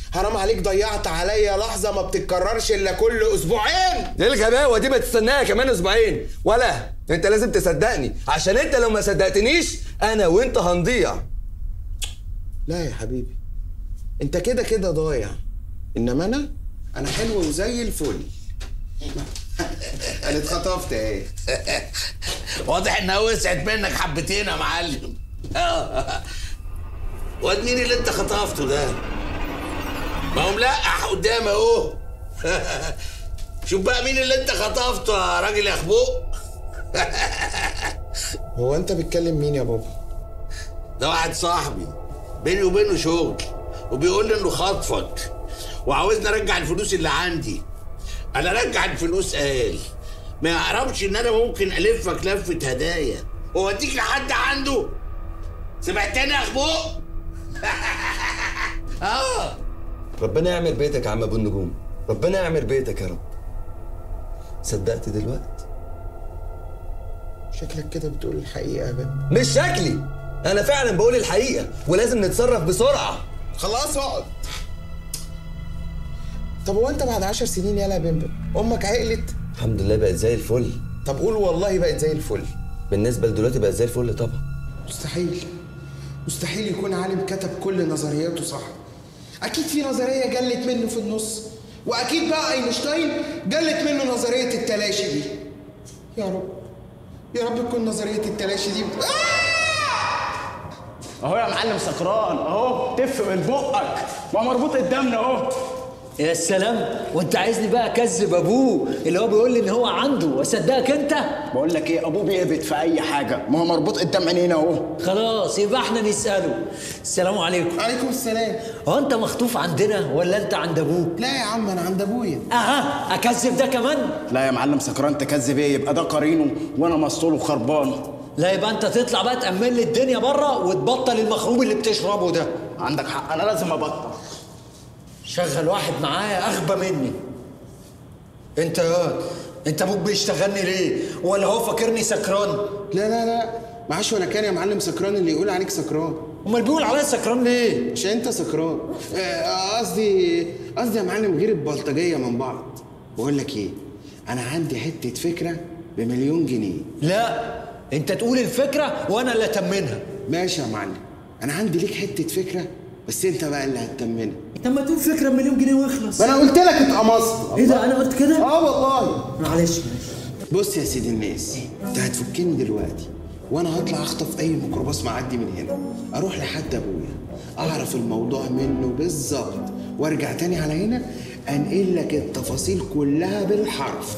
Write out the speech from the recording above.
حرام عليك ضيعت عليا لحظه ما بتتكررش الا كل اسبوعين ايه الغباوه دي ما تستناها كمان اسبوعين ولا انت لازم تصدقني عشان انت لو ما صدقتنيش انا وانت هنضيع لا يا حبيبي انت كده كده ضايع انما انا انا حلو وزي الفل انا اتخطفت اهي واضح انها وسعت منك حبتين يا معلم آه. واد مين اللي انت خطفته ده؟ ما هو ملقح قدامي اهو شوف بقى مين اللي انت خطفته يا راجل يا خبوق هو انت بتكلم مين يا بابا ده واحد صاحبي بيني وبينه شغل وبيقول لي انه خاطفك وعاوزني ارجع الفلوس اللي عندي انا ارجع الفلوس قال ما يعرفش ان انا ممكن الفك لفه هدايا واوديك لحد عنده سمعتني يا خبوق اه ربنا يعمل بيتك يا عم ابو النجوم ربنا يعمل بيتك يا رب صدقت دلوقتي شكلك كده بتقول الحقيقه يا بابا مش شكلي انا فعلا بقول الحقيقه ولازم نتصرف بسرعه خلاص اقعد طب هو انت بعد عشر سنين يالا يا بمبم امك عقلت الحمد لله بقت زي الفل طب قول والله بقت زي الفل بالنسبه لدلوقتي بقت زي الفل طبعا مستحيل مستحيل يكون عالم كتب كل نظرياته صح اكيد في نظريه جلت منه في النص واكيد بقى اينشتاين جلت منه نظريه التلاشي دي يا رب يا رب تكون نظريه التلاشي دي بت... اهو يا معلم سكران اهو تف من بقك ما مربوط قدامنا اهو يا سلام وانت عايزني بقى اكذب ابوه اللي هو بيقول لي ان هو عنده واصدقك انت بقول لك ايه ابوه بيهبط في اي حاجه ما هو مربوط قدام عينينا اهو خلاص يبقى احنا نساله السلام عليكم عليكم السلام هو انت مخطوف عندنا ولا انت عند ابوك لا يا عم انا عند ابويا اها اكذب ده كمان لا يا معلم سكران تكذب ايه يبقى ده قرينه وانا مسطوله خربان لا يبقى انت تطلع بقى تأمن لي الدنيا بره وتبطل المخروب اللي بتشربه ده عندك حق انا لازم ابطل شغل واحد معايا اغبى مني انت يا انت ابوك بيشتغلني ليه ولا هو فاكرني سكران لا لا لا معاش ولا كان يا معلم سكران اللي يقول عليك سكران امال بيقول عليا سكران ليه عشان انت سكران آه، قصدي قصدي يا معلم غير البلطجيه من بعض بقول لك ايه انا عندي حته فكره بمليون جنيه لا انت تقول الفكره وانا اللي اتمنها ماشي يا معلم انا عندي ليك حته فكره بس انت بقى اللي هتتمنها طب ما تقول فكره بمليون جنيه واخلص ما انا قلت لك اتقمصت ايه ده انا قلت كده اه والله معلش معلش بص يا سيدي الناس انت هتفكني دلوقتي وانا هطلع اخطف اي ميكروباص معدي من هنا اروح لحد ابويا اعرف الموضوع منه بالظبط وارجع تاني على هنا انقل لك التفاصيل كلها بالحرف